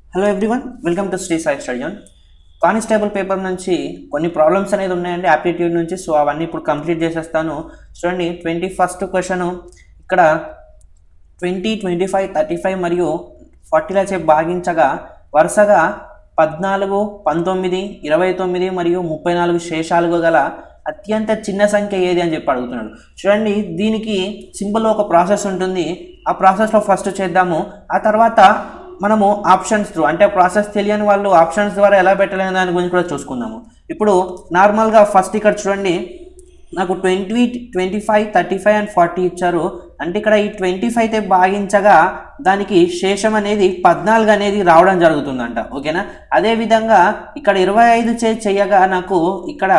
hello everyone welcome to Shri Sai స్టడియన్ constable paper నుంచి కొన్ని ప్రాబ్లమ్స్ అనేది ఉన్నాయండి యాప్టిట్యూడ్ నుంచి సో అవన్నీ ఇప్పుడు కంప్లీట్ చేసేస్తాను చూడండి ట్వంటీ ఫస్ట్ క్వశ్చన్ ఇక్కడ twenty twenty five thirty five మరియు ఫార్టీలా చే భాగించగా వరుసగా పద్నాలుగు పంతొమ్మిది ఇరవై తొమ్మిది మరియు ముప్పై నాలుగు శేషాలు గల అత్యంత చిన్న సంఖ్య ఏది అని చెప్పి అడుగుతున్నాడు చూడండి దీనికి సింపుల్ ఒక ప్రాసెస్ ఉంటుంది ఆ ప్రాసెస్లో ఫస్ట్ చేద్దాము ఆ తర్వాత మనము ఆప్షన్స్ త్రూ అంటే ప్రాసెస్ తెలియని వాళ్ళు ఆప్షన్స్ ద్వారా ఎలా పెట్టలేని దాని గురించి కూడా చూసుకుందాము ఇప్పుడు నార్మల్గా ఫస్ట్ ఇక్కడ చూడండి నాకు twenty twenty five thirty five and forty ఇచ్చారు అంటే ఇక్కడ ఈ ట్వంటీ ఫైవ్ అయితే భాగించగా దానికి శేషం అనేది పద్నాలుగు అనేది రావడం జరుగుతుందంట ఓకేనా అదేవిధంగా ఇక్కడ ఇరవై ఐదు చే చెయ్యగా నాకు ఇక్కడ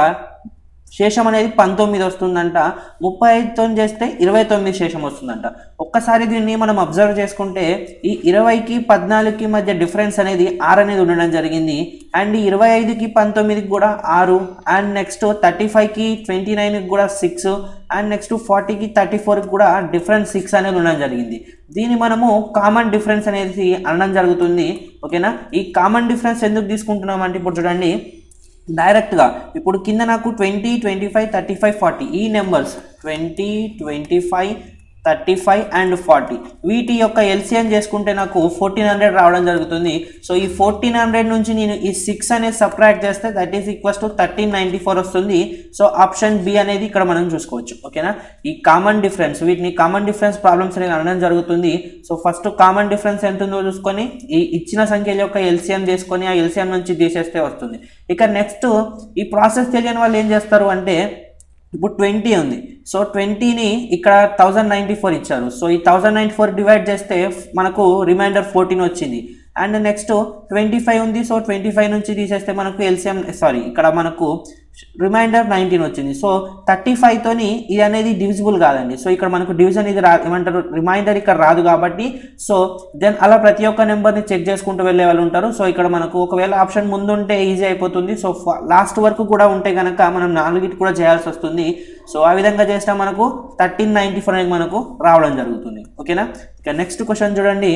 శేషం అనేది పంతొమ్మిది వస్తుందంట ముప్పై ఐదుతో చేస్తే ఇరవై తొమ్మిది శేషం వస్తుందంట ఒక్కసారి దీన్ని మనం అబ్జర్వ్ చేసుకుంటే ఈ ఇరవైకి పద్నాలుగుకి మధ్య డిఫరెన్స్ అనేది ఆరు అనేది ఉండడం జరిగింది అండ్ ఈ ఇరవై ఐదుకి పంతొమ్మిదికి కూడా ఆరు అండ్ నెక్స్ట్ థర్టీ ఫైవ్కి ట్వంటీ నైన్కి కూడా సిక్స్ అండ్ నెక్స్ట్ ఫార్టీకి థర్టీ ఫోర్కి కూడా డిఫరెన్స్ సిక్స్ అనేది ఉండడం జరిగింది దీన్ని మనము కామన్ డిఫరెన్స్ అనేది అనడం జరుగుతుంది ఓకేనా ఈ కామన్ డిఫరెన్స్ ఎందుకు తీసుకుంటున్నాం అంటే ఇప్పుడు చూడండి డైరెక్ట్గా ఇప్పుడు కింద నాకు twenty twenty five thirty five forty ఈ numbers twenty twenty five thirty five and forty వీటి యొక్క ఎల్సిఎం చేసుకుంటే నాకు ఫోర్టీన్ హండ్రెడ్ రావడం జరుగుతుంది సో ఈ ఫోర్టీన్ హండ్రెడ్ నుంచి నేను ఈ సిక్స్ అనేది సబ్ట్రాక్ట్ చేస్తే that is equals to thirteen ninety four వస్తుంది సో ఆప్షన్ బి అనేది ఇక్కడ మనం చూసుకోవచ్చు ఓకేనా ఈ కామన్ డిఫరెన్స్ వీటిని కామన్ డిఫరెన్స్ ప్రాబ్లమ్స్ అనేది అనడం జరుగుతుంది సో ఫస్ట్ కామన్ డిఫరెన్స్ ఎంత ఉందో చూసుకొని ఈ ఇచ్చిన సంఖ్యల యొక్క ఎల్సిఎం చేసుకొని ఆ ఎల్సిఎం నుంచి తీసేస్తే వస్తుంది ఇక నెక్స్ట్ ఈ ప్రాసెస్ తెలియని వాళ్ళు ఏం చేస్తారు అంటే ఇప్పుడు ట్వంటీ ఉంది సో ట్వంటీని ఇక్కడ థౌజండ్ నైంటీ ఫోర్ ఇచ్చారు సో ఈ థౌజండ్ నైంటీ ఫోర్ డివైడ్ చేస్తే మనకు రిమైండర్ ఫోర్టీన్ వచ్చింది అండ్ నెక్స్ట్ ట్వంటీ ఫైవ్ ఉంది సో ట్వంటీ ఫైవ్ నుంచి తీసేస్తే మనకు ఎల్సిఎం సారీ ఇక్కడ మనకు రిమైండర్ నైన్టీన్ వచ్చింది సో థర్టీ ఫైవ్తోని ఇది అనేది డివిజిబుల్ కాదండి సో ఇక్కడ మనకు డివిజన్ ఇది రా ఏమంటారు రిమైండర్ ఇక్కడ రాదు కాబట్టి సో దెన్ అలా ప్రతి ఒక్క నెంబర్ని చెక్ చేసుకుంటూ వెళ్ళే వాళ్ళు ఉంటారు సో ఇక్కడ మనకు ఒకవేళ ఆప్షన్ ముందుంటే ఈజీ అయిపోతుంది సో లాస్ట్ వరకు కూడా ఉంటే కనుక మనం నాలుగిటి కూడా చేయాల్సి వస్తుంది సో ఆ విధంగా చేసినా మనకు థర్టీన్ నైంటీ ఫోర్ అనేది మనకు రావడం జరుగుతుంది ఓకేనా ఇక నెక్స్ట్ క్వశ్చన్ చూడండి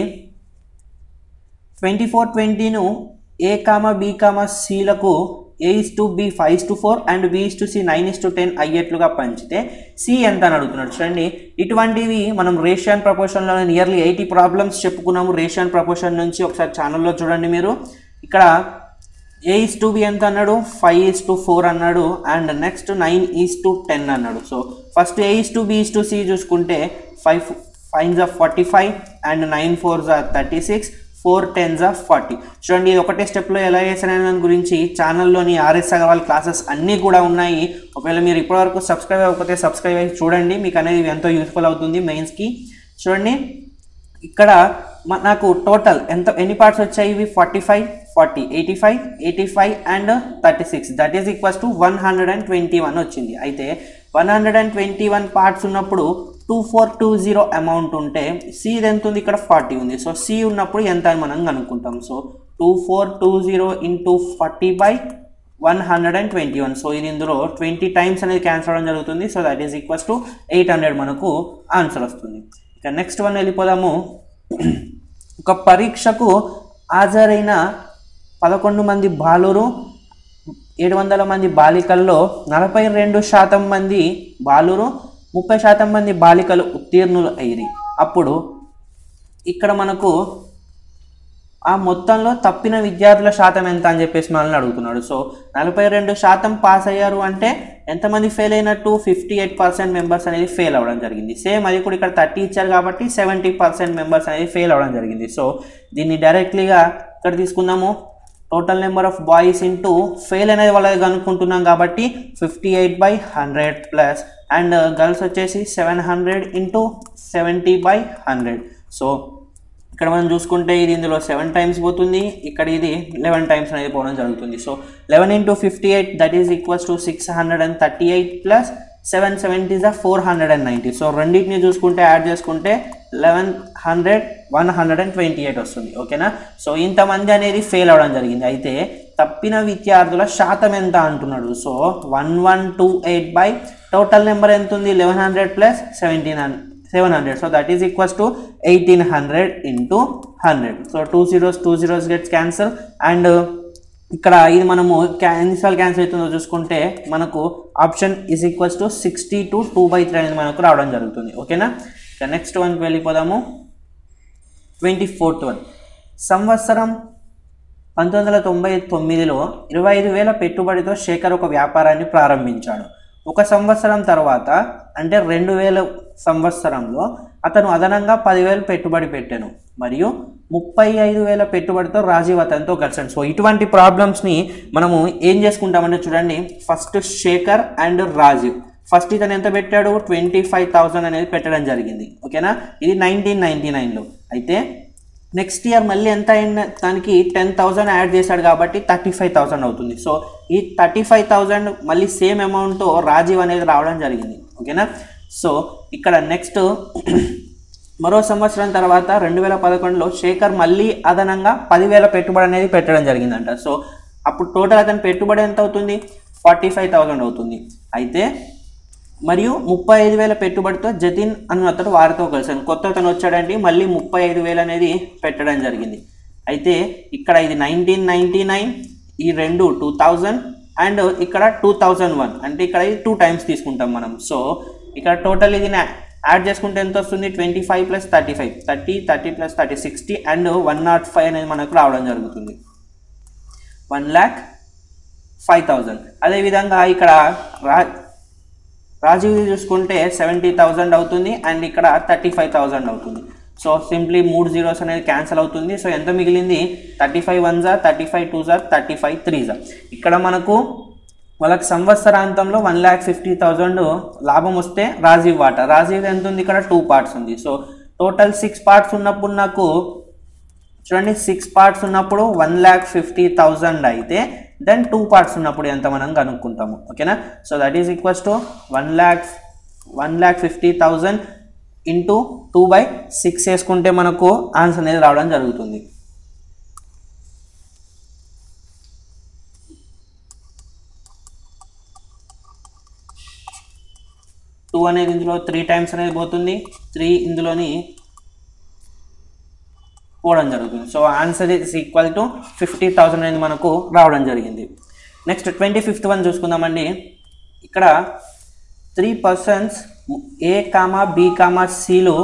ట్వంటీ ఫోర్ ట్వంటీను ఏ కామ బి కామ సిలకు A is to B five is to four and B is to C nine is to ten అయ్యేట్లుగా పంచితే సి ఎంత అని అడుగుతున్నాడు చూడండి ఇటువంటివి మనం రేషియన్ ప్రపోర్షన్లో నియర్లీ ఎయిటీ ప్రాబ్లమ్స్ చెప్పుకున్నాము రేషియన్ ప్రపోర్షన్ నుంచి ఒకసారి ఛానల్లో చూడండి మీరు ఇక్కడ ఏ ఇస్ టు బి ఎంత అన్నాడు ఫైవ్ ఈస్ టు ఫోర్ అన్నాడు and next nine is to ten అన్నాడు so first A is to B is to C చూసుకుంటే ఫైవ్ ఫైవ్ జా forty five and nine four జా థర్టీ సిక్స్ ఫోర్ టెన్ జా forty చూడండి ఇది ఒకటే స్టెప్లో ఎలా చేశారనే దాని గురించి ఛానల్లోని ఆర్ఎస్ అగర్వాల్ క్లాసెస్ అన్నీ కూడా ఉన్నాయి ఒకవేళ మీరు ఇప్పటివరకు సబ్స్క్రైబ్ అవ్వకపోతే సబ్స్క్రైబ్ అయ్యి చూడండి మీకు అనేది ఎంతో యూస్ఫుల్ అవుతుంది మెయిన్స్కి చూడండి ఇక్కడ మ- నాకు టోటల్ ఎంత ఎన్ని పార్ట్స్ వచ్చాయి ఇవి forty five forty eighty five eighty five and thirty six that is equals to one hundred and twenty one వచ్చింది అయితే one hundred and twenty one parts ఉన్నప్పుడు two four two zero amount ఉంటే C ఎంత ఉంది ఇక్కడ forty ఉంది so C ఉన్నప్పుడు ఎంత అని మనం కనుక్కుంటాం so two four two zero into forty by one hundred and twenty one so ఇది ఇందులో ట్వంటీ టైమ్స్ అనేది క్యాన్సల్ అవ్వడం జరుగుతుంది so that is equals to eight hundred మనకు ఆన్సర్ వస్తుంది ఇక నెక్స్ట్ వన్ వెళ్ళిపోదాము ఒక పరీక్షకు హాజరైన పదకొండు మంది బాలురు ఏడు వందల మంది బాలికల్లో నలభై రెండు శాతం మంది బాలురు ముప్పై శాతం మంది బాలికలు ఉత్తీర్ణులు అయ్యి అప్పుడు ఇక్కడ మనకు ఆ మొత్తంలో తప్పిన విద్యార్థుల శాతం ఎంత అని చెప్పేసి మనల్ని అడుగుతున్నాడు సో నలభై రెండు శాతం పాస్ అయ్యారు అంటే ఎంతమంది ఫెయిల్ అయినట్టు ఫిఫ్టీ ఎయిట్ పర్సెంట్ మెంబర్స్ అనేది ఫెయిల్ అవ్వడం జరిగింది సేమ్ అది కూడా ఇక్కడ థర్టీ ఇచ్చారు కాబట్టి సెవెంటీ పర్సెంట్ మెంబర్స్ అనేది ఫెయిల్ అవ్వడం జరిగింది సో దీన్ని డైరెక్ట్లీగా ఇక్కడ తీసుకుందాము total number of boys into fail అనేది వాళ్ళకి కనుక్కుంటున్నాం కాబట్టి fifty eight by hundred plus and girls వచ్చేసి seven hundred into seventy by hundred so ఇక్కడ మనం చూసుకుంటే ఇది ఇందులో సెవెన్ టైమ్స్ పోతుంది ఇక్కడ ఇది లెవెన్ టైమ్స్ అనేది పోవడం జరుగుతుంది so eleven into fifty eight that is equals to six hundred and thirty eight plus seven seventy జా four hundred and ninety so రెండింటిని చూసుకుంటే యాడ్ చేసుకుంటే eleven hundred one hundred and twenty eight వస్తుంది ఓకేనా so ఇంతమంది అనేది fail అవ్వడం జరిగింది అయితే తప్పిన విద్యార్థుల శాతం ఎంత అంటున్నాడు so one one two eight by total number ఎంత ఉంది eleven hundred plus seventeen seven hundred so that is equals to eighteen hundred into hundred so two zeros two zeros gets cancel and ఇక్కడ ఇది మనము క్యా ఎన్నిసార్లు cancel అవుతుందో చూసుకుంటే మనకు option is equals to sixty two two by three అనేది మనకు రావడం జరుగుతుంది ఓకేనా ఇక నెక్స్ట్ వన్కి వెళ్ళిపోదాము ట్వంటీ ఫోర్త్ వన్ సంవత్సరం పంతొమ్మిది వందల తొంభై తొమ్మిదిలో ఇరవై ఐదు వేల పెట్టుబడితో శేఖర్ ఒక వ్యాపారాన్ని ప్రారంభించాడు ఒక సంవత్సరం తర్వాత అంటే రెండు వేల సంవత్సరంలో అతను అదనంగా పదివేలు పెట్టుబడి పెట్టాను మరియు ముప్పై ఐదు వేల పెట్టుబడితో రాజీవ్ అతనితో కలిసాడు సో ఇటువంటి ప్రాబ్లమ్స్ని మనము ఏం చేసుకుంటామంటే చూడండి first Shekhar and Rajiv first ఇతను ఎంత పెట్టాడు ట్వంటీ ఫైవ్ థౌసండ్ అనేది పెట్టడం జరిగింది ఓకేనా ఇది నైన్టీన్ నైన్టీ నైన్లో అయితే నెక్స్ట్ ఇయర్ మళ్ళీ ఎంత అయిన దానికి టెన్ థౌసండ్ యాడ్ చేశాడు కాబట్టి థర్టీ ఫైవ్ థౌసండ్ అవుతుంది సో ఈ థర్టీ ఫైవ్ థౌసండ్ మళ్ళీ సేమ్ అమౌంట్తో రాజీవ్ అనేది రావడం జరిగింది ఓకేనా సో ఇక్కడ నెక్స్ట్ మరో సంవత్సరం తర్వాత రెండు వేల పదకొండులో శేఖర్ మళ్ళీ అదనంగా పదివేల పెట్టుబడి అనేది పెట్టడం జరిగిందంట సో అప్పుడు టోటల్ అతని పెట్టుబడి ఎంత అవుతుంది ఫార్టీ ఫైవ్ థౌసండ్ అవుతుంది అయితే మరియు ముప్పై ఐదు వేల పెట్టుబడితో జతిన్ అన్న అతడు వారితో కలిసాను కొత్త అతను వచ్చాడంటే మళ్ళీ ముప్పై ఐదు వేలు అనేది పెట్టడం జరిగింది అయితే ఇక్కడ ఇది నైన్టీన్ నైన్టీ నైన్ ఈ రెండు టూ థౌజండ్ అండ్ ఇక్కడ టూ థౌజండ్ వన్ అంటే ఇక్కడ ఇది టూ టైమ్స్ తీసుకుంటాం మనం సో ఇక్కడ టోటల్ ఇది యాడ్ చేసుకుంటే ఎంత వస్తుంది twenty five plus thirty five thirty thirty plus thirty sixty and one not five అనేది మనకు రావడం జరుగుతుంది వన్ ల్యాక్ ఫైవ్ థౌజండ్ అదేవిధంగా ఇక్కడ రా రాజీవ్ చూసుకుంటే సెవెంటీ థౌజండ్ అవుతుంది అండ్ ఇక్కడ థర్టీ ఫైవ్ థౌజండ్ అవుతుంది సో సింప్లీ మూడు జీరోస్ అనేది క్యాన్సిల్ అవుతుంది సో ఎంత మిగిలింది థర్టీ ఫైవ్ వన్ జా థర్టీ ఫైవ్ టూ జా థర్టీ ఫైవ్ త్రీ జా ఇక్కడ మనకు వాళ్ళకి సంవత్సరాంతంలో వన్ ల్యాక్ ఫిఫ్టీ థౌజండ్ లాభం వస్తే రాజీవ్ వాటా రాజీవ్ ఎంత ఉంది ఇక్కడ టూ పార్ట్స్ ఉంది సో టోటల్ సిక్స్ పార్ట్స్ ఉన్నప్పుడు నాకు చూడండి సిక్స్ పార్ట్స్ ఉన్నప్పుడు వన్ ల్యాక్ ఫిఫ్టీ థౌజండ్ అయితే దెన్ టూ పార్ట్స్ ఉన్నప్పుడు ఎంత మనం కనుక్కుంటాము ఓకేనా so that is equals to one lakh one lakh fifty thousand into two by six వేసుకుంటే మనకు ఆన్సర్ అనేది రావడం జరుగుతుంది టూ అనేది ఇందులో త్రీ టైమ్స్ అనేది పోతుంది త్రీ ఇందులోని పోవడం జరుగుతుంది so answer is equal to fifty thousand అనేది మనకు రావడం జరిగింది నెక్స్ట్ ట్వంటీ ఫిఫ్త్ వన్ చూసుకుందామండి ఇక్కడ three persons A comma B comma సిలు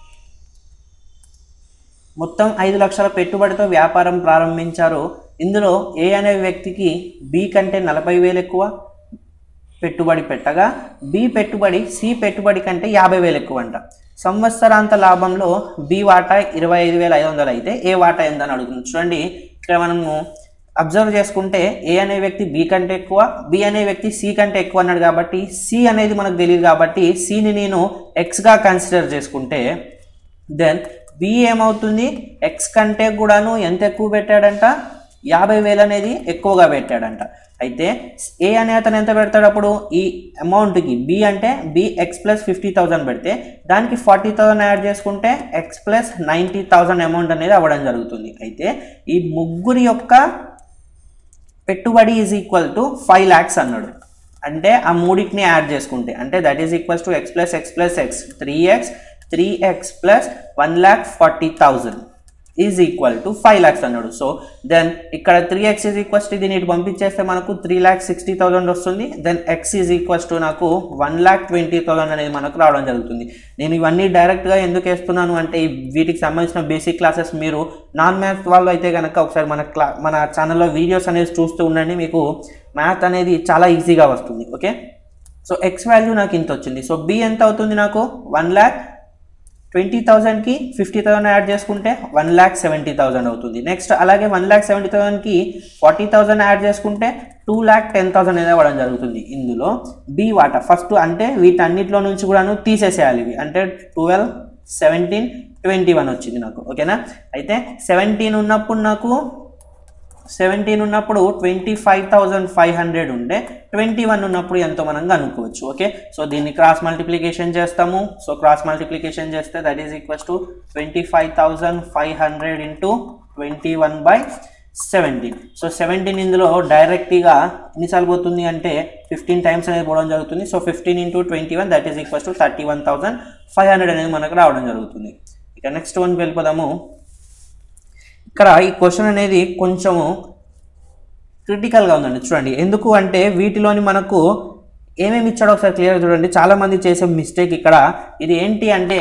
మొత్తం ఐదు లక్షల పెట్టుబడితో వ్యాపారం ప్రారంభించారు ఇందులో ఏ అనే వ్యక్తికి బి కంటే నలభై వేలు ఎక్కువ పెట్టుబడి పెట్టగా బి పెట్టుబడి సి పెట్టుబడి కంటే యాభై వేలు ఎక్కువ అంట సంవత్సరాంత లాభంలో బి వాటా ఇరవై ఐదు వేల ఐదు వందలు అయితే ఏ వాటా ఎందని అడుగుతుంది చూడండి ఇక్కడ మనము అబ్జర్వ్ చేసుకుంటే ఏ అనే వ్యక్తి బి కంటే ఎక్కువ బి అనే వ్యక్తి సి కంటే ఎక్కువ అన్నాడు కాబట్టి సి అనేది మనకు తెలియదు కాబట్టి సిని నేను ఎక్స్గా కన్సిడర్ చేసుకుంటే దెన్ బి ఏమవుతుంది ఎక్స్ కంటే కూడాను ఎంత ఎక్కువ పెట్టాడంట యాభై వేలు అనేది ఎక్కువగా పెట్టాడంట అయితే ఏ అనే అతను ఎంత పెడతాడు అప్పుడు ఈ అమౌంట్కి బి అంటే B x plus fifty thousand పెడితే దానికి ఫార్టీ థౌసండ్ యాడ్ చేసుకుంటే x plus ninety thousand amount అనేది అవ్వడం జరుగుతుంది అయితే ఈ ముగ్గురి యొక్క పెట్టుబడి is equal to five lakhs అన్నాడు అంటే ఆ మూడింటిని యాడ్ చేసుకుంటే అంటే that is equals to x plus x plus x three x three x plus one lakh forty thousand is equal to five lakhs అన్నాడు సో దెన్ ఇక్కడ three x is equals to దీన్ని ఇటు పంపించేస్తే మనకు త్రీ ల్యాక్ సిక్స్టీ థౌసండ్ వస్తుంది then x is equals to నాకు one lakh twenty thousand అనేది మనకు రావడం జరుగుతుంది నేను ఇవన్నీ డైరెక్ట్గా ఎందుకు వేస్తున్నాను అంటే ఈ వీటికి సంబంధించిన బేసిక్ క్లాసెస్ మీరు నాన్ మ్యాథ్స్ వాళ్ళు అయితే కనుక ఒకసారి మన క్లా మన ఛానల్లో వీడియోస్ అనేది చూస్తూ ఉండండి మీకు మ్యాథ్ అనేది చాలా ఈజీగా వస్తుంది ఓకే సో ఎక్స్ వాల్యూ నాకు ఇంత వచ్చింది సో బి ఎంత అవుతుంది నాకు వన్ ల్యాక్ ట్వంటీ థౌసండ్కి ఫిఫ్టీ థౌసండ్ యాడ్ చేసుకుంటే వన్ ల్యాక్ సెవెంటీ థౌసండ్ అవుతుంది నెక్స్ట్ అలాగే వన్ ల్యాక్ సెవెంటీ థౌసండ్కి ఫార్టీ థౌసండ్ యాడ్ చేసుకుంటే టూ ల్యాక్ టెన్ థౌసండ్ అనేది అవ్వడం జరుగుతుంది ఇందులో బి వాటా ఫస్ట్ అంటే వీటన్నిటిలో నుంచి కూడాను తీసేసేయాలి ఇవి అంటే ట్వెల్వ్ సెవెంటీన్ ట్వంటీ వన్ వచ్చింది నాకు ఓకేనా అయితే సెవెంటీన్ ఉన్నప్పుడు నాకు సెవెంటీన్ ఉన్నప్పుడు twenty five thousand five hundred ఉంటే ట్వంటీ వన్ ఉన్నప్పుడు ఎంతో మనం కనుక్కోవచ్చు ఓకే సో దీన్ని క్రాస్ మల్టిప్లికేషన్ చేస్తాము సో క్రాస్ మల్టిప్లికేషన్ చేస్తే that is equals to twenty five thousand five hundred into twenty one by seventeen so seventeen ఇందులో డైరెక్ట్గా ఎన్నిసార్లు పోతుంది అంటే ఫిఫ్టీన్ టైమ్స్ అనేది పోవడం జరుగుతుంది so fifteen into twenty one that is equals to thirty one thousand five hundred అనేది మనకు రావడం జరుగుతుంది ఇక నెక్స్ట్ వన్కి వెళ్ళిపోదాము ఇక్కడ ఈ క్వశ్చన్ అనేది కొంచెము క్రిటికల్గా ఉందండి చూడండి ఎందుకు అంటే వీటిలోని మనకు ఏమేమి ఇచ్చాడో ఒకసారి క్లియర్ చూడండి చాలామంది చేసే మిస్టేక్ ఇక్కడ ఇది ఏంటి అంటే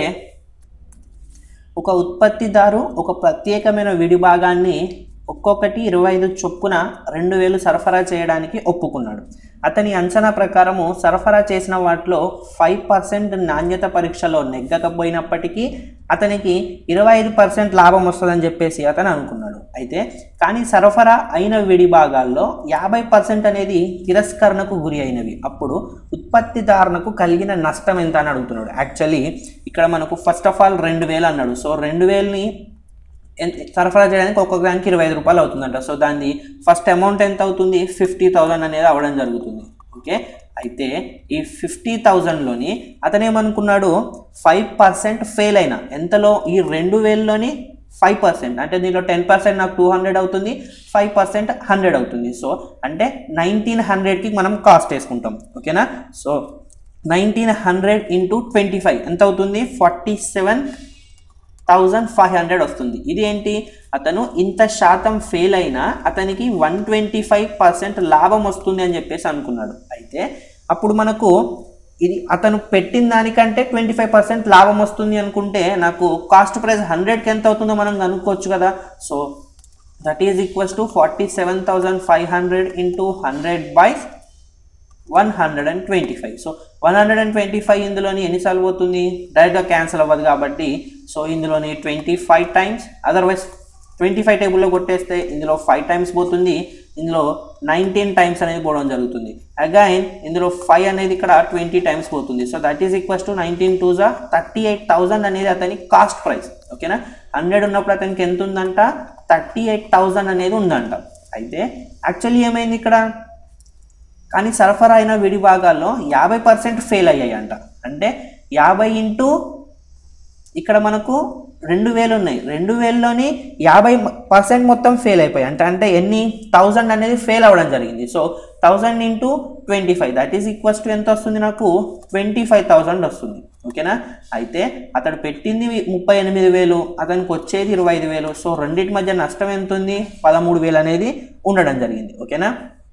ఒక ఉత్పత్తిదారు ఒక ప్రత్యేకమైన విడి భాగాన్ని ఒక్కొక్కటి ఇరవై ఐదు చొప్పున రెండు వేలు సరఫరా చేయడానికి ఒప్పుకున్నాడు అతని అంచనా ప్రకారము సరఫరా చేసిన వాటిలో ఫైవ్ పర్సెంట్ నాణ్యత పరీక్షలో నెగ్గకపోయినప్పటికీ అతనికి ఇరవై ఐదు పర్సెంట్ లాభం వస్తుందని చెప్పేసి అతను అనుకున్నాడు అయితే కానీ సరఫరా అయిన విడి భాగాల్లో యాభై పర్సెంట్ అనేది తిరస్కరణకు గురి అయినవి అప్పుడు ఉత్పత్తిదారునకు కలిగిన నష్టం ఎంత అని అడుగుతున్నాడు యాక్చువల్లీ ఇక్కడ మనకు ఫస్ట్ ఆఫ్ ఆల్ రెండు వేలు అన్నాడు సో రెండు వేలని ఎంత- సరఫరా చేయడానికి ఒక్కొక్క దానికి ఇరవై ఐదు రూపాయలు అవుతుందంట సో దాన్ని ఫస్ట్ అమౌంట్ ఎంత అవుతుంది ఫిఫ్టీ థౌజండ్ అనేది అవ్వడం జరుగుతుంది ఓకే అయితే ఈ ఫిఫ్టీ థౌజండ్లోని అతను ఏమనుకున్నాడు ఫైవ్ పర్సెంట్ ఫెయిల్ అయినా ఎంతలో ఈ రెండు వేలలోని ఫైవ్ పర్సెంట్ అంటే దీనిలో టెన్ పర్సెంట్ నాకు టూ హండ్రెడ్ అవుతుంది ఫైవ్ పర్సెంట్ హండ్రెడ్ అవుతుంది సో అంటే నైన్టీన్ హండ్రెడ్కి మనం కాస్ట్ వేసుకుంటాం ఓకేనా so nineteen hundred into twenty five ఎంత అవుతుంది forty seven thousand five hundred వస్తుంది ఇది ఏంటి అతను ఇంత శాతం ఫెయిల్ అయినా అతనికి వన్ ట్వంటీ ఫైవ్ పర్సెంట్ లాభం వస్తుంది అని చెప్పేసి అనుకున్నాడు అయితే అప్పుడు మనకు ఇది అతను పెట్టిన దానికంటే ట్వంటీ ఫైవ్ పర్సెంట్ లాభం వస్తుంది అనుకుంటే నాకు కాస్ట్ ప్రైస్ హండ్రెడ్కి ఎంత అవుతుందో మనం కనుక్కోవచ్చు కదా so that is equals to forty seven thousand five hundred into hundred by one hundred and twenty five so one hundred and twenty five ఇందులోని ఎన్నిసార్లు పోతుంది డైరెక్ట్గా క్యాన్సిల్ అవ్వదు కాబట్టి సో ఇందులోని twenty five times otherwise twenty five టేబుల్లో కొట్టేస్తే ఇందులో ఫైవ్ టైమ్స్ పోతుంది ఇందులో నైన్టీన్ టైమ్స్ అనేది పోవడం జరుగుతుంది అగైన్ ఇందులో ఫైవ్ అనేది ఇక్కడ ట్వంటీ టైమ్స్ పోతుంది so that is equals to nineteen two జా థర్టీ ఎయిట్ థౌజండ్ అనేది అతని కాస్ట్ ప్రైస్ ఓకేనా హండ్రెడ్ ఉన్నప్పుడు అతనికి ఎంత ఉందంట థర్టీ ఎయిట్ థౌజండ్ అనేది ఉందంట అయితే యాక్చువల్లీ ఏమైంది ఇక్కడ కానీ సరఫరా అయిన విడి భాగాల్లో యాభై పర్సెంట్ ఫెయిల్ అయ్యాయంట అంటే యాభై ఇంటూ ఇక్కడ మనకు రెండు వేలు ఉన్నాయి రెండు వేలలోని యాభై పర్సెంట్ మొత్తం ఫెయిల్ అయిపోయాయి అంటే అంటే ఎన్ని థౌజండ్ అనేది ఫెయిల్ అవ్వడం జరిగింది so thousand into twenty five that is equals to ఎంత వస్తుంది నాకు ట్వంటీ ఫైవ్ థౌజండ్ వస్తుంది ఓకేనా అయితే అతడు పెట్టింది ముప్పై ఎనిమిది వేలు అతనికి వచ్చేది ఇరవై ఐదు వేలు సో రెండింటి మధ్య నష్టం ఎంత ఉంది పదమూడు వేలు అనేది ఉండడం జరిగింది ఓకేనా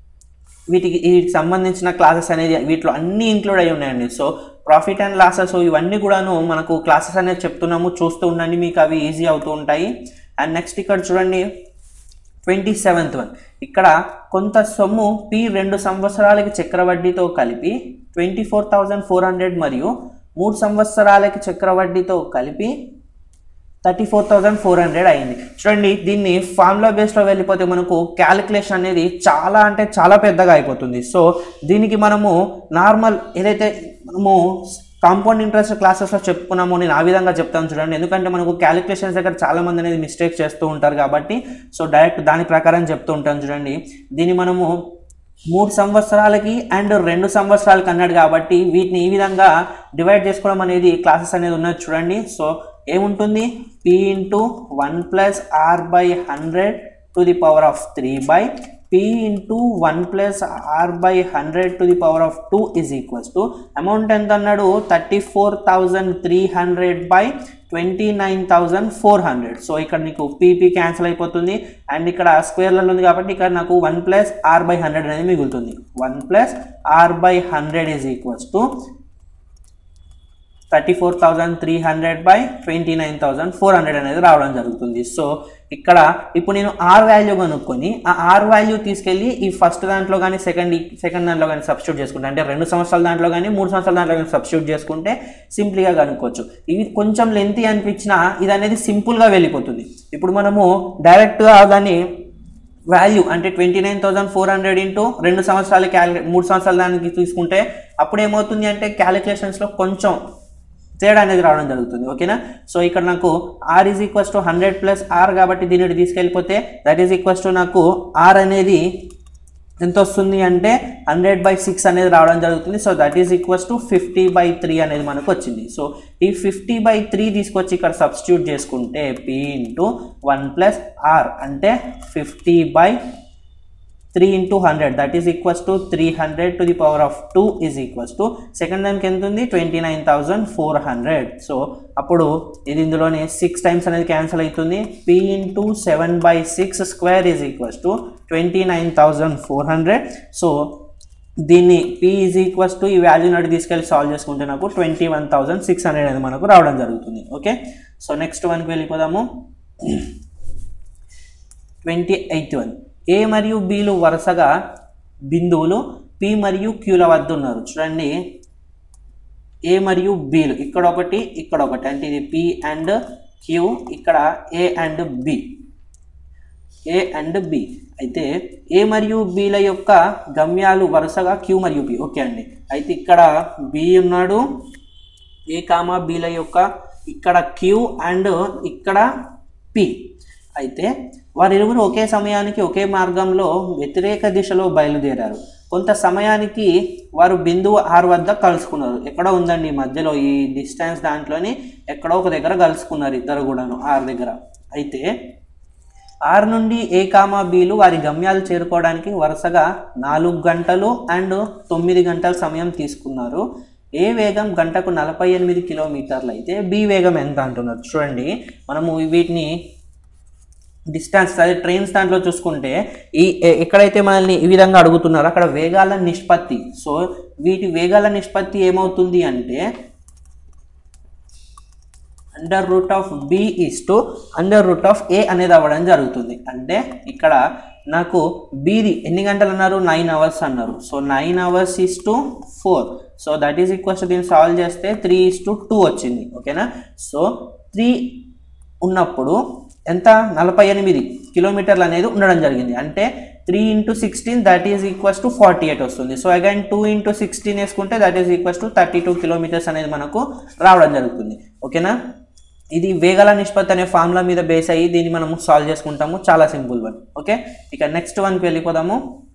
వీటికి వీటికి సంబంధించిన క్లాసెస్ అనేది వీటిలో అన్నీ ఇంక్లూడ్ అయి ఉన్నాయండి సో ప్రాఫిట్ అండ్ లాసెస్ ఇవన్నీ కూడాను మనకు క్లాసెస్ అనేది చెప్తున్నాము చూస్తూ ఉండండి మీకు అవి ఈజీ అవుతూ ఉంటాయి అండ్ నెక్స్ట్ ఇక్కడ చూడండి ట్వంటీ సెవెంత్ వన్ ఇక్కడ కొంత సొమ్ము పి రెండు సంవత్సరాలకి చక్రవడ్డీతో కలిపి twenty four thousand four hundred మరియు మూడు సంవత్సరాలకి చక్రవడ్డీతో కలిపి thirty four thousand four hundred అయింది చూడండి దీన్ని ఫార్ములా బేస్లో వెళ్ళిపోతే మనకు క్యాలిక్యులేషన్ అనేది చాలా అంటే చాలా పెద్దగా అయిపోతుంది సో దీనికి మనము నార్మల్ ఏదైతే మనము కాంపౌండ్ ఇంట్రెస్ట్ క్లాసెస్లో చెప్పుకున్నామో నేను ఆ విధంగా చెప్తాను చూడండి ఎందుకంటే మనకు క్యాలిక్యులేషన్స్ దగ్గర చాలా మంది అనేది మిస్టేక్ చేస్తూ ఉంటారు కాబట్టి సో డైరెక్ట్ దాని ప్రకారం చెప్తూ ఉంటాను చూడండి దీన్ని మనము మూడు సంవత్సరాలకి అండ్ రెండు సంవత్సరాలకి అన్నాడు కాబట్టి వీటిని ఈ విధంగా డివైడ్ చేసుకోవడం అనేది క్లాసెస్ అనేది ఉన్నది చూడండి సో ఏముంటుంది P into one plus R by hundred to the power of three by P into one plus R by hundred to the power of two is equals to amount ఎంత అన్నాడు thirty four thousand three hundred by twenty nine thousand four hundred so ఇక్కడ నీకు PP cancel అయిపోతుంది and ఇక్కడ స్క్వేర్లలో ఉంది కాబట్టి ఇక్కడ నాకు one plus R by hundred అనేది మిగులుతుంది one plus R by hundred is equals to thirty four thousand three hundred by twenty nine thousand four hundred అనేది రావడం జరుగుతుంది సో ఇక్కడ ఇప్పుడు నేను ఆర్ వాల్యూ కనుక్కొని ఆ ఆర్ వాల్యూ తీసుకెళ్ళి ఈ ఫస్ట్ దాంట్లో కానీ సెకండ్ సెకండ్ దాంట్లో కానీ సబ్స్టిట్యూట్ చేసుకుంటే అంటే రెండు సంవత్సరాల దాంట్లో కానీ మూడు సంవత్సరాల దాంట్లో కానీ సబ్స్టిట్యూట్ చేసుకుంటే సింపుల్గా కనుక్కోవచ్చు ఇది కొంచెం లెంతీ అనిపించినా ఇది అనేది సింపుల్గా వెళ్ళిపోతుంది ఇప్పుడు మనము డైరెక్ట్గా దాన్ని వాల్యూ అంటే twenty nine thousand four hundred into రెండు సంవత్సరాలు క్యాలి మూడు సంవత్సరాల దానికి తీసుకుంటే అప్పుడు ఏమవుతుంది అంటే క్యాలిక్యులేషన్స్లో కొంచెం తేడా అనేది రావడం జరుగుతుంది ఓకేనా సో ఇక్కడ నాకు R is equals to hundred plus R కాబట్టి దీనిని తీసుకెళ్ళిపోతే దట్ ఈజ్ ఈక్వల్స్ టు నాకు ఆర్ అనేది ఎంత వస్తుంది అంటే హండ్రెడ్ బై సిక్స్ అనేది రావడం జరుగుతుంది so that is equals to fifty by three అనేది మనకు వచ్చింది సో ఈ ఫిఫ్టీ బై త్రీ తీసుకొచ్చి ఇక్కడ సబ్స్టిట్యూట్ చేసుకుంటే P into one plus R అంటే fifty by three into hundred that is equals to three hundred to the power of two is equals to second దానికి ఎంత ఉంది twenty nine thousand four hundred so అప్పుడు ఇది ఇందులోనే six times అనేది cancel అవుతుంది P into seven by six square is equals to twenty nine thousand four hundred so దీన్ని P is equals to ఈ వాల్యూ నాటి తీసుకెళ్ళి సాల్వ్ చేసుకుంటే నాకు twenty one thousand six hundred అనేది మనకు రావడం జరుగుతుంది ఓకే సో నెక్స్ట్ వన్కి వెళ్ళిపోదాము ట్వంటీ ఎయిత్ వన్ ఏ మరియు బిలు వరుసగా బిందువులు పి మరియు క్యూల వద్ద ఉన్నారు చూడండి ఏ మరియు బిలు ఇక్కడ ఒకటి ఇక్కడ ఒకటి అంటే ఇది పి అండ్ క్యూ ఇక్కడ A and B A and B అయితే ఏ మరియు బిల యొక్క గమ్యాలు వరుసగా క్యూ మరియు బి ఓకే అండి అయితే ఇక్కడ బి ఉన్నాడు ఏ కామా బిల యొక్క ఇక్కడ క్యూ అండ్ ఇక్కడ పి అయితే వారిరువురు ఒకే సమయానికి ఒకే మార్గంలో వ్యతిరేక దిశలో బయలుదేరారు కొంత సమయానికి వారు బిందువు ఆర్ వద్ద కలుసుకున్నారు ఎక్కడో ఉందండి ఈ మధ్యలో ఈ డిస్టెన్స్ దాంట్లోని ఎక్కడో ఒక దగ్గర కలుసుకున్నారు ఇద్దరు కూడాను ఆర్ దగ్గర అయితే ఆర్ నుండి ఏ కామా బీలు వారి గమ్యాలు చేరుకోవడానికి వరుసగా నాలుగు గంటలు అండ్ తొమ్మిది గంటల సమయం తీసుకున్నారు ఏ వేగం గంటకు నలభై ఎనిమిది కిలోమీటర్లు అయితే బి వేగం ఎంత అంటున్నారు చూడండి మనము వీటిని డిస్టెన్స్ అదే ట్రైన్స్ దాంట్లో చూసుకుంటే ఈ ఎ- ఎక్కడైతే మనల్ని ఈ విధంగా అడుగుతున్నారో అక్కడ వేగాల నిష్పత్తి సో వీటి వేగాల నిష్పత్తి ఏమవుతుంది అంటే under root of B is to under root of A అనేది అవ్వడం జరుగుతుంది అంటే ఇక్కడ నాకు బీది ఎన్ని గంటలు అన్నారు నైన్ అవర్స్ అన్నారు so nine hours is to four so that is equals దీన్ని సాల్వ్ చేస్తే త్రీ ఈస్ టు టూ వచ్చింది ఓకేనా సో త్రీ ఉన్నప్పుడు ఎంత నలభై ఎనిమిది కిలోమీటర్లు అనేది ఉండడం జరిగింది అంటే three into sixteen that is equals to forty eight వస్తుంది so again two into sixteen వేసుకుంటే that is equals to thirty two kilometres అనేది మనకు రావడం జరుగుతుంది ఓకేనా ఇది వేగాల నిష్పత్తి అనే ఫార్ములా మీద బేస్ అయ్యి దీన్ని మనము సాల్వ్ చేసుకుంటాము చాలా సింపుల్ వన్ ఓకే ఇక నెక్స్ట్ వన్కి వెళ్ళిపోదాము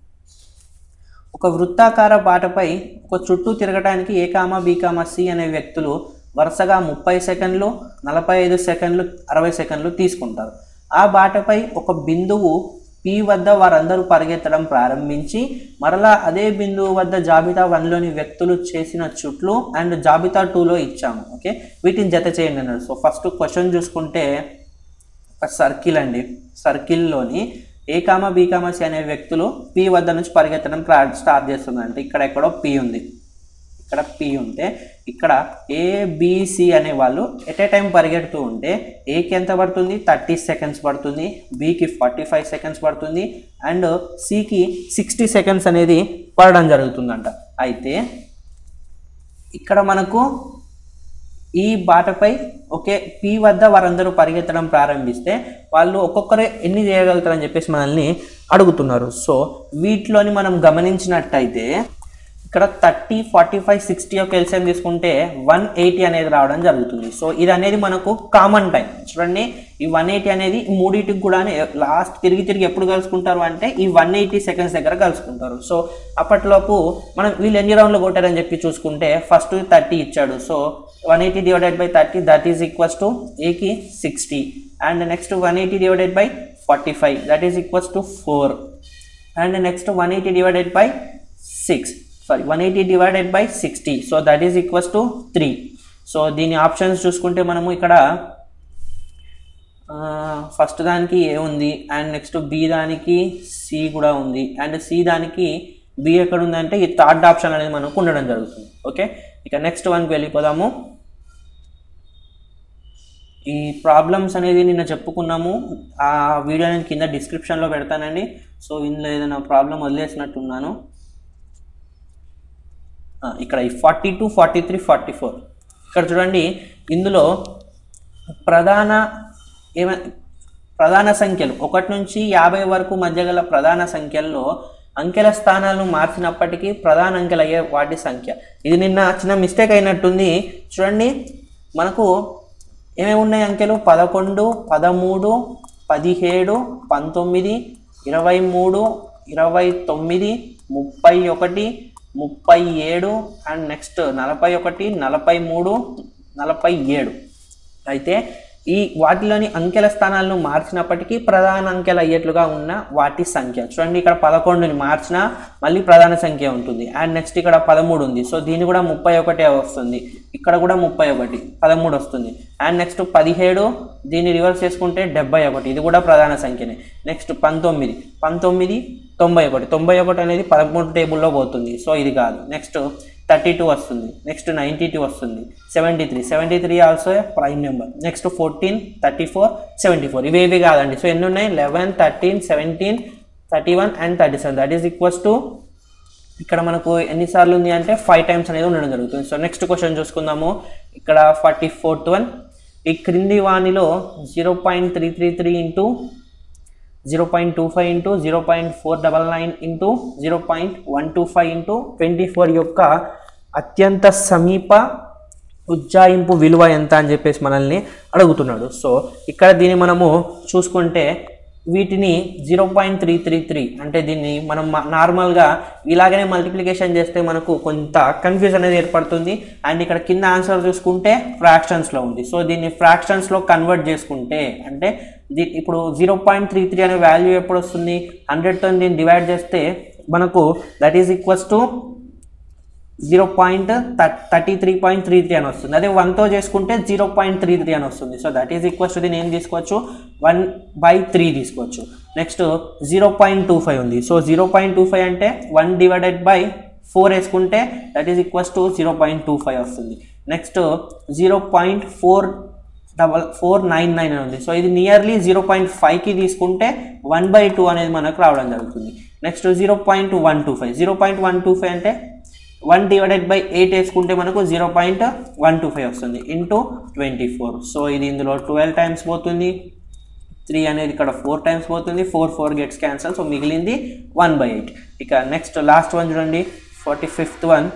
ఒక వృత్తాకార బాటపై ఒక చుట్టూ తిరగడానికి A comma B comma C అనే వ్యక్తులు వరుసగా ముప్పై సెకండ్లు నలభై ఐదు సెకండ్లు అరవై సెకండ్లు తీసుకుంటారు ఆ బాటపై ఒక బిందువు పి వద్ద వారందరూ పరిగెత్తడం ప్రారంభించి మరలా అదే బిందువు వద్ద జాబితా వన్లోని వ్యక్తులు చేసిన చుట్లు అండ్ జాబితా టూలో ఇచ్చాము ఓకే వీటిని జత చేయండి అన్నారు సో ఫస్ట్ క్వశ్చన్ చూసుకుంటే ఒక సర్కిల్ అండి సర్కిల్లోని ఏ కామ బి కామ సి అనే వ్యక్తులు పి వద్ద నుంచి పరిగెత్తడం ప్రా- స్టార్ట్ చేస్తుందంటే ఇక్కడ ఎక్కడో పి ఉంది ఇక్కడ పి ఉంటే ఇక్కడ ఏ బిసి అనే వాళ్ళు ఎట్ ఏ టైం పరిగెడుతూ ఉంటే ఏకి ఎంత పడుతుంది థర్టీ సెకండ్స్ పడుతుంది బికి ఫార్టీ ఫైవ్ సెకండ్స్ పడుతుంది అండ్ సికి సిక్స్టీ సెకండ్స్ అనేది పడడం జరుగుతుందంట అయితే ఇక్కడ మనకు ఈ బాటపై ఒకే పి వద్ద వారందరూ పరిగెత్తడం ప్రారంభిస్తే వాళ్ళు ఒక్కొక్కరే ఎన్ని చేయగలుగుతారని చెప్పేసి మనల్ని అడుగుతున్నారు సో వీటిలోని మనం గమనించినట్టయితే ఇక్కడ థర్టీ ఫార్టీ ఫైవ్ సిక్స్టీ యొక్క ఎల్సిఎం తీసుకుంటే వన్ ఎయిటీ అనేది రావడం జరుగుతుంది సో ఇది అనేది మనకు కామన్ టైం చూడండి ఈ వన్ ఎయిటీ అనేది ఈ మూడింటికి కూడా లాస్ట్ తిరిగి తిరిగి ఎప్పుడు కలుసుకుంటారు అంటే ఈ వన్ ఎయిటీ సెకండ్స్ దగ్గర కలుసుకుంటారు సో అప్పట్లోపు మనం వీళ్ళు ఎన్ని రౌండ్లు కొట్టారని చెప్పి చూసుకుంటే ఫస్ట్ థర్టీ ఇచ్చాడు so one eighty divided by thirty that is equals to ఏకి sixty and next one eighty divided by forty five that is equals to four and next one eighty divided by six sorry one eighty divided by sixty so that is equals to three so దీని options చూసుకుంటే మనము ఇక్కడ first దానికి A ఉంది and next B దానికి C కూడా ఉంది and C దానికి బి ఎక్కడ ఉందంటే ఈ థర్డ్ ఆప్షన్ అనేది మనకు ఉండడం జరుగుతుంది ఓకే ఇక నెక్స్ట్ వన్కి వెళ్ళిపోదాము ఈ ప్రాబ్లమ్స్ అనేది నిన్న చెప్పుకున్నాము ఆ వీడియో నేను కింద డిస్క్రిప్షన్లో పెడతానండి సో ఇందులో ఏదైనా ప్రాబ్లం వదిలేసినట్టున్నాను ఆ, ఇక్కడ ఈ forty two forty three forty four ఇక్కడ చూడండి ఇందులో ప్రధాన ఏమ ప్రధాన సంఖ్యలు ఒకటి నుంచి యాభై వరకు మధ్య గల ప్రధాన సంఖ్యల్లో అంకెల స్థానాలను మార్చినప్పటికీ ప్రధాన అంకెలు అయ్యే వాటి సంఖ్య ఇది నిన్న చిన్న మిస్టేక్ అయినట్టుంది చూడండి మనకు ఏమేమి ఉన్నాయి అంకెలు పదకొండు పదమూడు పదిహేడు పంతొమ్మిది ఇరవై మూడు ఇరవై తొమ్మిది ముప్పై ఒకటి ముప్పై ఏడు అండ్ నెక్స్ట్ నలభై ఒకటి నలభై మూడు నలభై ఏడు అయితే ఈ వాటిలోని అంకెల స్థానాలను మార్చినప్పటికీ ప్రధాన అంకెలు అయ్యేట్లుగా ఉన్న వాటి సంఖ్య చూడండి ఇక్కడ పదకొండుని మార్చినా మళ్ళీ ప్రధాన సంఖ్య ఉంటుంది అండ్ నెక్స్ట్ ఇక్కడ పదమూడు ఉంది సో దీని కూడా ముప్పై ఒకటే వస్తుంది ఇక్కడ కూడా ముప్పై ఒకటి పదమూడు వస్తుంది అండ్ నెక్స్ట్ పదిహేడు దీన్ని రివర్స్ చేసుకుంటే డెబ్బై ఒకటి ఇది కూడా ప్రధాన సంఖ్యనే నెక్స్ట్ పంతొమ్మిది పంతొమ్మిది తొంభై ఒకటి తొంభై ఒకటి అనేది పదమూడు టేబుల్లో పోతుంది సో ఇది కాదు నెక్స్ట్ థర్టీ టూ వస్తుంది నెక్స్ట్ నైంటీ టూ వస్తుంది seventy three seventy three also prime number next fourteen thirty four seventy four ఇవేవి కాదండి సో ఎన్ని ఉన్నాయి eleven thirteen seventeen thirty one and thirty seven that is equals to ఇక్కడ మనకు ఎన్నిసార్లు ఉంది అంటే ఫైవ్ టైమ్స్ అనేది ఉండడం జరుగుతుంది సో నెక్స్ట్ క్వశ్చన్ చూసుకుందాము ఇక్కడ ఫార్టీ ఫోర్త్ వన్ ఈ క్రింది వాణిలో zero point three three three into zero point two five into zero point four double nine into zero point one two five into twenty four యొక్క అత్యంత సమీప ఉజ్జాయింపు విలువ ఎంత అని చెప్పేసి మనల్ని అడుగుతున్నాడు సో ఇక్కడ దీన్ని మనము చూసుకుంటే వీటిని zero point three three three అంటే దీన్ని మనం మా- నార్మల్గా ఇలాగనే మల్టిప్లికేషన్ చేస్తే మనకు కొంత కన్ఫ్యూజన్ అనేది ఏర్పడుతుంది అండ్ ఇక్కడ కింద ఆన్సర్ చూసుకుంటే ఫ్రాక్షన్స్లో ఉంది సో దీన్ని ఫ్రాక్షన్స్లో కన్వర్ట్ చేసుకుంటే అంటే దీ ఇప్పుడు జీరో పాయింట్ త్రీ త్రీ అనే వాల్యూ ఎప్పుడు వస్తుంది హండ్రెడ్తో దీన్ని డివైడ్ చేస్తే మనకు that is equals to zero point thirty three point three three అని వస్తుంది అదే వన్తో చేసుకుంటే జీరో పాయింట్ త్రీ త్రీ అని వస్తుంది so that is equals to దీన్ని ఏం తీసుకోవచ్చు వన్ బై త్రీ తీసుకోవచ్చు next zero point two five ఉంది so zero point two five అంటే వన్ డివైడెడ్ బై ఫోర్ వేసుకుంటే that is equals to zero point two five వస్తుంది next zero point four double four nine nine అని ఉంది so ఇది nearly zero point ఫైవ్కి తీసుకుంటే one by two అనేది మనకు రావడం జరుగుతుంది next zero point one two five zero point one two five అంటే వన్ డివైడెడ్ బై ఎయిట్ వేసుకుంటే మనకు zero point one two five వస్తుంది ఇంటూ ట్వంటీ ఫోర్ సో ఇది ఇందులో ట్వెల్వ్ టైమ్స్ పోతుంది త్రీ అనేది ఇక్కడ ఫోర్ టైమ్స్ పోతుంది four four gets cancel so మిగిలింది వన్ బై ఎయిట్ ఇక నెక్స్ట్ లాస్ట్ వన్ చూడండి forty fifth one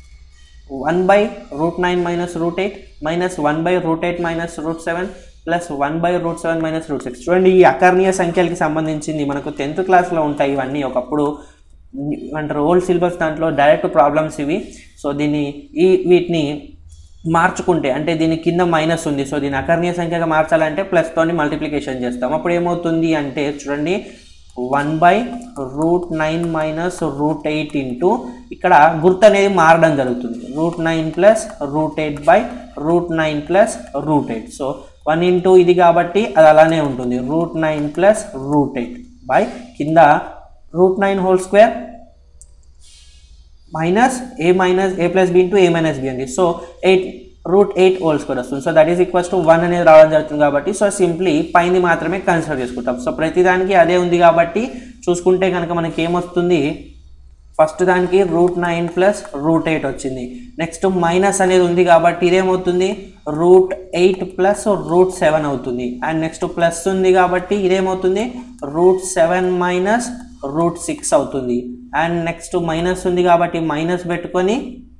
one by root nine minus root eight minus one by route eight minus root seven plus one by root seven minus root six చూడండి ఈ అకర్ణీయ సంఖ్యలకి సంబంధించింది మనకు tenth క్లాస్లో ఉంటాయి ఇవన్నీ ఒకప్పుడు అంటారు ఓల్డ్ సిలబస్ దాంట్లో డైరెక్ట్ ప్రాబ్లమ్స్ ఇవి సో దీన్ని ఈ వీటిని మార్చుకుంటే అంటే దీని కింద మైనస్ ఉంది సో దీని అకర్ణీయ సంఖ్యగా మార్చాలంటే ప్లస్తోని మల్టిప్లికేషన్ చేస్తాం అప్పుడు ఏమవుతుంది అంటే చూడండి one by root nine minus root eight into ఇక్కడ గుర్తు అనేది మారడం జరుగుతుంది root nine plus root eight by root nine plus root eight so one into ఇది కాబట్టి అది అలానే ఉంటుంది root nine plus root eight by కింద root nine whole square minus A minus A plus B into A minus B అండి so eight root eight whole square వస్తుంది so that is equals to one అనేది రావడం జరుగుతుంది కాబట్టి so simply పైన మాత్రమే consider చేసుకుంటాం సో ప్రతిదానికి అదే ఉంది కాబట్టి చూసుకుంటే కనుక మనకి ఏమొస్తుంది ఫస్ట్ దానికి root nine plus root eight వచ్చింది నెక్స్ట్ మైనస్ అనేది ఉంది కాబట్టి ఇదేమవుతుంది root eight plus root seven అవుతుంది అండ్ నెక్స్ట్ ప్లస్ ఉంది కాబట్టి ఇదేమవుతుంది root seven minus root six అవుతుంది అండ్ నెక్స్ట్ మైనస్ ఉంది కాబట్టి మైనస్ పెట్టుకొని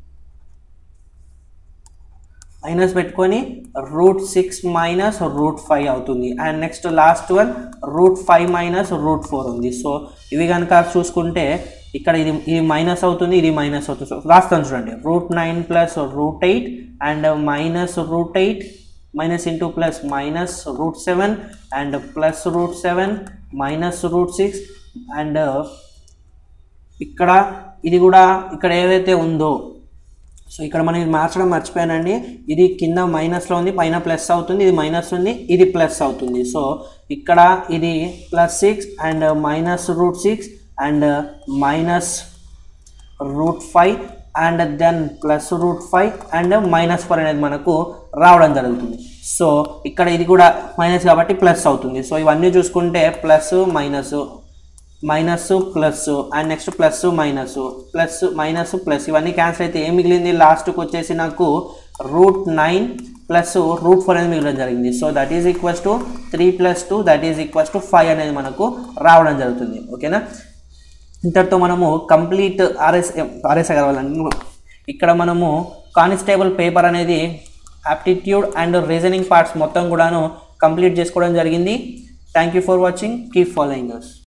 మైనస్ పెట్టుకొని root six minus root five అవుతుంది and next last one root five minus root four ఉంది సో ఇవి కనుక చూసుకుంటే ఇక్కడ ఇది ఇది మైనస్ అవుతుంది ఇది మైనస్ అవుతుంది సో రాస్తాను చూడండి root nine plus root eight and minus root eight minus into plus minus root seven and plus root seven minus root six and ఇక్కడ ఇది కూడా ఇక్కడ ఏదైతే ఉందో సో ఇక్కడ మనం ఇది మార్చడం మర్చిపోయానండి ఇది కింద మైనస్లో ఉంది పైన ప్లస్ అవుతుంది ఇది మైనస్ ఉంది ఇది ప్లస్ అవుతుంది సో ఇక్కడ ఇది plus six and minus root six and minus root five and then plus root five and minus four అనేది మనకు రావడం జరుగుతుంది సో ఇక్కడ ఇది కూడా మైనస్ కాబట్టి ప్లస్ అవుతుంది సో ఇవన్నీ చూసుకుంటే plus minus minus plus and next plus minus plus minus plus ఇవన్నీ క్యాన్సిల్ అయితే ఏం మిగిలింది లాస్ట్కి వచ్చేసి నాకు root nine plus root four అనేది మిగలడం జరిగింది so that is equals to three plus two that is equals to five అనేది మనకు రావడం జరుగుతుంది ఓకేనా ఇంతటితో మనము కంప్లీట్ ఆర్ఎస్ ఆర్ఎస్ అగర్వాల్ ఇక్కడ మనము కానిస్టేబుల్ పేపర్ అనేది యాప్టిట్యూడ్ అండ్ రీజనింగ్ పార్ట్స్ మొత్తం కూడాను కంప్లీట్ చేసుకోవడం జరిగింది thank you for watching keep following us